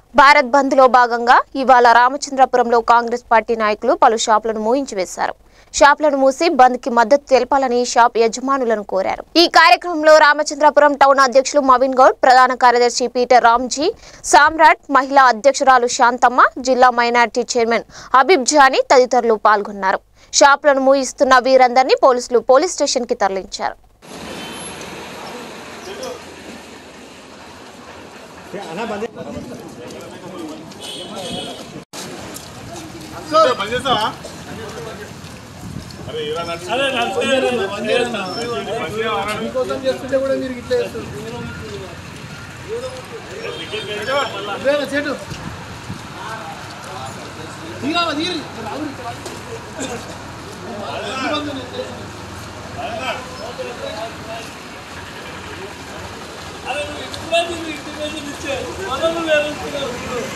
భారత్ బంద్ లో భాగంగా ఇవాళ రామచంద్రపురంలో కాంగ్రెస్ పార్టీ నాయకులు పలు షాపులను మూయించి వేశారు షాపులను మూసి బంద్ కి మద్దతు తెలపాలని షాప్ యజమానులను కోరారు ఈ కార్యక్రమంలో రామచంద్రపురం టౌన్ అధ్యక్షులు మవిన్ గౌడ్ ప్రధాన కార్యదర్శి పీటర్ రామ్జీ సామ్రాట్ మహిళా అధ్యక్షురాలు శాంతమ్మ జిల్లా మైనార్టీ చైర్మన్ హబీబ్ జానీ తదితరులు పాల్గొన్నారు షాపులను మూయిస్తున్న వీరందరినీ పోలీసులు పోలీస్ స్టేషన్ కి తరలించారు పని చేస్తావా అరే ఇలా మీకోసం చేస్తుంటే కూడా మీరు ఇట్లా చేస్తారు వేరే చెట్టు తీరావా తీరి అరే నువ్వు ఇప్పుడే తిని ఇంటికి వెళ్ళి ఇచ్చే మనల్ని వేరే